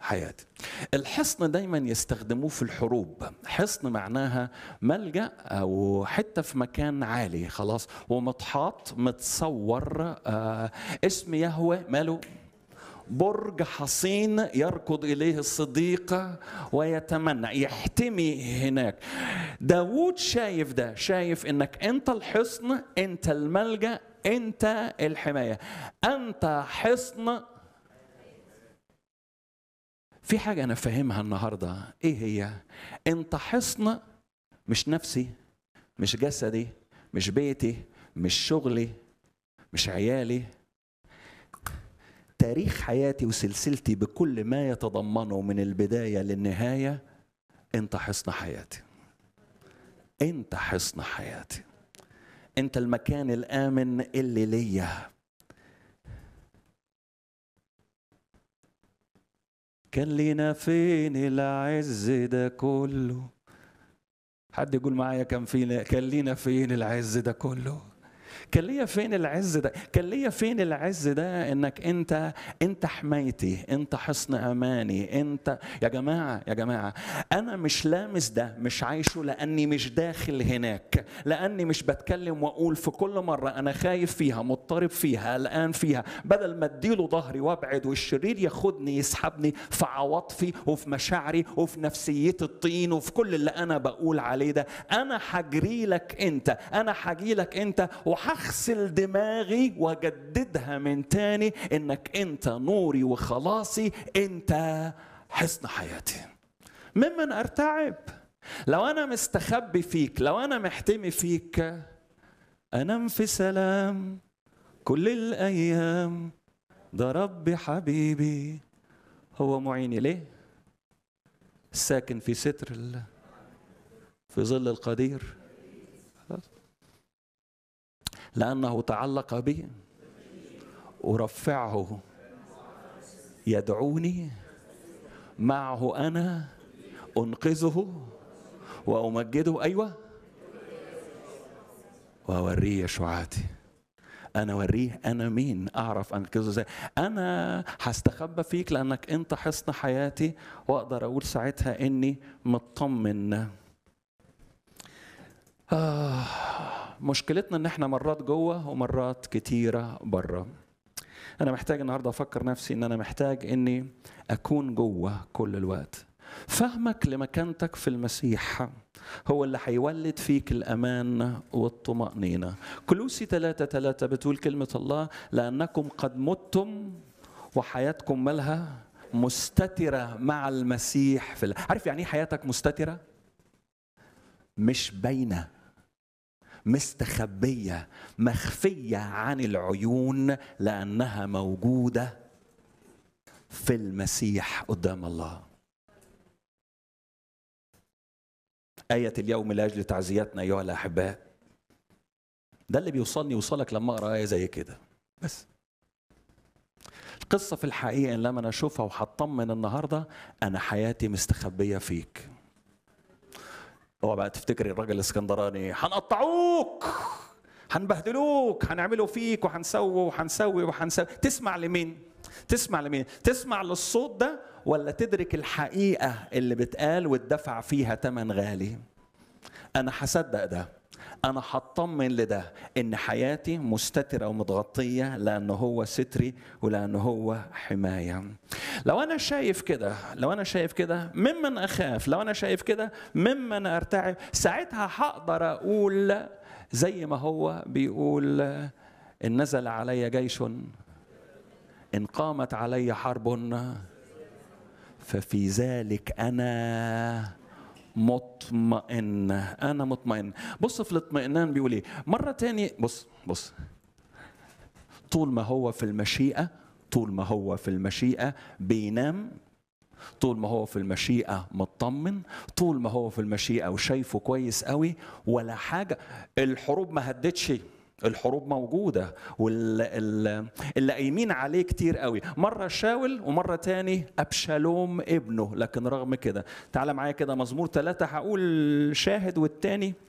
حياتي الحصن دايما يستخدموه في الحروب حصن معناها ملجأ أو حتة في مكان عالي خلاص ومتحاط متصور آه اسم يهوه ماله برج حصين يركض إليه الصديق ويتمنى يحتمي هناك داود شايف ده شايف انك انت الحصن انت الملجأ انت الحماية انت حصن في حاجة أنا فاهمها النهاردة إيه هي؟ أنت حصن مش نفسي مش جسدي مش بيتي مش شغلي مش عيالي تاريخ حياتي وسلسلتي بكل ما يتضمنه من البداية للنهاية أنت حصن حياتي أنت حصن حياتي أنت المكان الآمن اللي ليا كان لينا فين العز ده كله حد يقول معايا كان فينا كان لينا فين العز ده كله كان ليا فين العز ده كان ليا فين العز ده انك انت انت حمايتي انت حصن اماني انت يا جماعه يا جماعه انا مش لامس ده مش عايشه لاني مش داخل هناك لاني مش بتكلم واقول في كل مره انا خايف فيها مضطرب فيها قلقان فيها بدل ما اديله ظهري وابعد والشرير ياخدني يسحبني في عواطفي وفي مشاعري وفي نفسيتي الطين وفي كل اللي انا بقول عليه ده انا هجري لك انت انا هجي لك انت وهغسل دماغي واجددها من تاني انك انت نوري وخلاصي انت حصن حياتي ممن ارتعب لو انا مستخبي فيك لو انا محتمي فيك انام في سلام كل الايام ده ربي حبيبي هو معيني ليه ساكن في ستر الله في ظل القدير خلاص لأنه تعلق بي أرفعه يدعوني معه أنا أنقذه وأمجده أيوة وأوريه يشوعاتي أنا أوريه أنا مين أعرف أنقذه إزاي أنا هستخبى فيك لأنك أنت حصن حياتي وأقدر أقول ساعتها إني مطمن آه مشكلتنا ان احنا مرات جوه ومرات كتيره بره انا محتاج النهارده افكر نفسي ان انا محتاج اني اكون جوه كل الوقت فهمك لمكانتك في المسيح هو اللي هيولد فيك الأمان والطمأنينة كلوسي ثلاثة ثلاثة بتقول كلمة الله لأنكم قد متم وحياتكم مالها مستترة مع المسيح في ال... عارف يعني ايه حياتك مستترة؟ مش باينه مستخبيه مخفيه عن العيون لانها موجوده في المسيح قدام الله آية اليوم لأجل تعزيتنا أيها الأحباء ده اللي بيوصلني يوصلك لما أقرأ آية زي كده بس القصة في الحقيقة إن لما أنا أشوفها وهطمن النهاردة أنا حياتي مستخبية فيك اوعى بقى تفتكري الراجل الاسكندراني هنقطعوك هنبهدلوك هنعملوا فيك وهنسوي وهنسوي وهنسوي تسمع لمين؟ تسمع لمين؟ تسمع للصوت ده ولا تدرك الحقيقة اللي بتقال واتدفع فيها تمن غالي؟ أنا هصدق ده أنا هطمن لده إن حياتي مستترة ومتغطية لأنه هو ستري ولأنه هو حماية. لو أنا شايف كده، لو أنا شايف كده ممن أخاف، لو أنا شايف كده ممن أرتعب، ساعتها هقدر أقول زي ما هو بيقول إن نزل علي جيش إن قامت علي حرب ففي ذلك أنا مطمئن انا مطمئن بص في الاطمئنان بيقول ايه مره تاني بص بص طول ما هو في المشيئه طول ما هو في المشيئه بينام طول ما هو في المشيئة مطمن طول ما هو في المشيئة وشايفه كويس قوي ولا حاجة الحروب ما هدتش الحروب موجودة واللي قايمين عليه كتير قوي مرة شاول ومرة تاني أبشالوم ابنه لكن رغم كده تعال معايا كده مزمور ثلاثة هقول شاهد والتاني